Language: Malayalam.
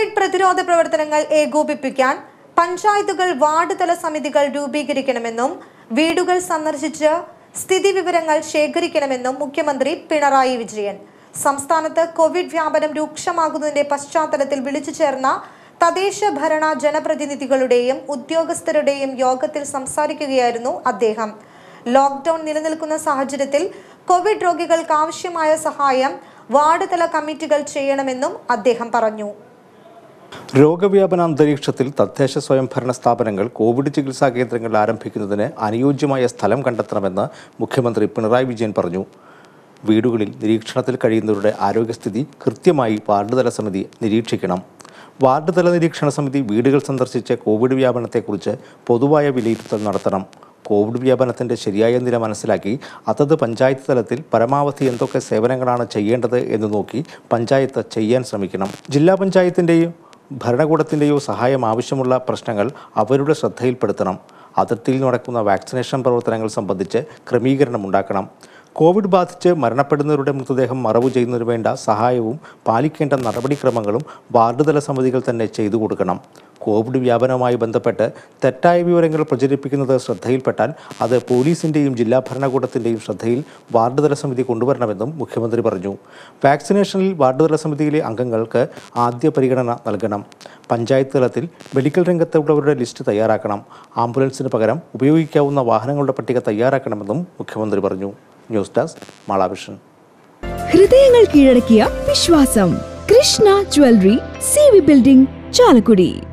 കോവിഡ് പ്രതിരോധ പ്രവർത്തനങ്ങൾ ഏകോപിപ്പിക്കാൻ പഞ്ചായത്തുകൾ വാർഡ് തല സമിതികൾ രൂപീകരിക്കണമെന്നും വീടുകൾ സന്ദർശിച്ച് സ്ഥിതി വിവരങ്ങൾ ശേഖരിക്കണമെന്നും മുഖ്യമന്ത്രി പിണറായി വിജയൻ സംസ്ഥാനത്ത് കോവിഡ് വ്യാപനം രൂക്ഷമാകുന്നതിന്റെ പശ്ചാത്തലത്തിൽ വിളിച്ചു ചേർന്ന തദ്ദേശ ഭരണ ജനപ്രതിനിധികളുടെയും ഉദ്യോഗസ്ഥരുടെയും യോഗത്തിൽ സംസാരിക്കുകയായിരുന്നു അദ്ദേഹം ലോക്ക്ഡൌൺ നിലനിൽക്കുന്ന സാഹചര്യത്തിൽ കോവിഡ് രോഗികൾക്ക് ആവശ്യമായ സഹായം വാർഡ് തല കമ്മിറ്റികൾ ചെയ്യണമെന്നും അദ്ദേഹം പറഞ്ഞു രോഗവ്യാപന അന്തരീക്ഷത്തിൽ തദ്ദേശ സ്വയംഭരണ സ്ഥാപനങ്ങൾ കോവിഡ് ചികിത്സാ കേന്ദ്രങ്ങൾ ആരംഭിക്കുന്നതിന് അനുയോജ്യമായ സ്ഥലം കണ്ടെത്തണമെന്ന് മുഖ്യമന്ത്രി പിണറായി വിജയൻ പറഞ്ഞു വീടുകളിൽ നിരീക്ഷണത്തിൽ കഴിയുന്നവരുടെ ആരോഗ്യസ്ഥിതി കൃത്യമായി വാർഡ് തല സമിതി നിരീക്ഷിക്കണം വാർഡ് തല നിരീക്ഷണ സമിതി വീടുകൾ സന്ദർശിച്ച് കോവിഡ് വ്യാപനത്തെക്കുറിച്ച് പൊതുവായ വിലയിരുത്തൽ നടത്തണം കോവിഡ് വ്യാപനത്തിന്റെ ശരിയായ നില മനസ്സിലാക്കി അതത് പഞ്ചായത്ത് തലത്തിൽ പരമാവധി എന്തൊക്കെ സേവനങ്ങളാണ് ചെയ്യേണ്ടത് എന്ന് നോക്കി പഞ്ചായത്ത് ചെയ്യാൻ ശ്രമിക്കണം ജില്ലാ പഞ്ചായത്തിൻ്റെയും ഭരണകൂടത്തിൻ്റെയോ സഹായം ആവശ്യമുള്ള പ്രശ്നങ്ങൾ അവരുടെ ശ്രദ്ധയിൽപ്പെടുത്തണം അതിർത്തിയിൽ നടക്കുന്ന വാക്സിനേഷൻ പ്രവർത്തനങ്ങൾ സംബന്ധിച്ച് ക്രമീകരണം ഉണ്ടാക്കണം കോവിഡ് ബാധിച്ച് മരണപ്പെടുന്നവരുടെ മൃതദേഹം മറവു ചെയ്യുന്നതിന് വേണ്ട സഹായവും പാലിക്കേണ്ട നടപടിക്രമങ്ങളും വാർഡ് തല സമിതികൾ തന്നെ ചെയ്തു കൊടുക്കണം കോവിഡ് വ്യാപനവുമായി ബന്ധപ്പെട്ട് തെറ്റായ വിവരങ്ങൾ പ്രചരിപ്പിക്കുന്നത് ശ്രദ്ധയിൽപ്പെട്ടാൽ അത് പോലീസിൻ്റെയും ജില്ലാ ഭരണകൂടത്തിൻ്റെയും ശ്രദ്ധയിൽ വാർഡ് തല സമിതി കൊണ്ടുവരണമെന്നും മുഖ്യമന്ത്രി പറഞ്ഞു വാക്സിനേഷനിൽ വാർഡ് തല സമിതിയിലെ അംഗങ്ങൾക്ക് ആദ്യ പരിഗണന നൽകണം പഞ്ചായത്ത് തലത്തിൽ മെഡിക്കൽ രംഗത്തുള്ളവരുടെ ലിസ്റ്റ് തയ്യാറാക്കണം ആംബുലൻസിന് പകരം ഉപയോഗിക്കാവുന്ന വാഹനങ്ങളുടെ പട്ടിക തയ്യാറാക്കണമെന്നും മുഖ്യമന്ത്രി പറഞ്ഞു ന്യൂസ് ഡെസ്ക് മാളാവിഷൻ ഹൃദയങ്ങൾ കീഴടക്കിയ വിശ്വാസം Krishna jewellery C V building Chalakudy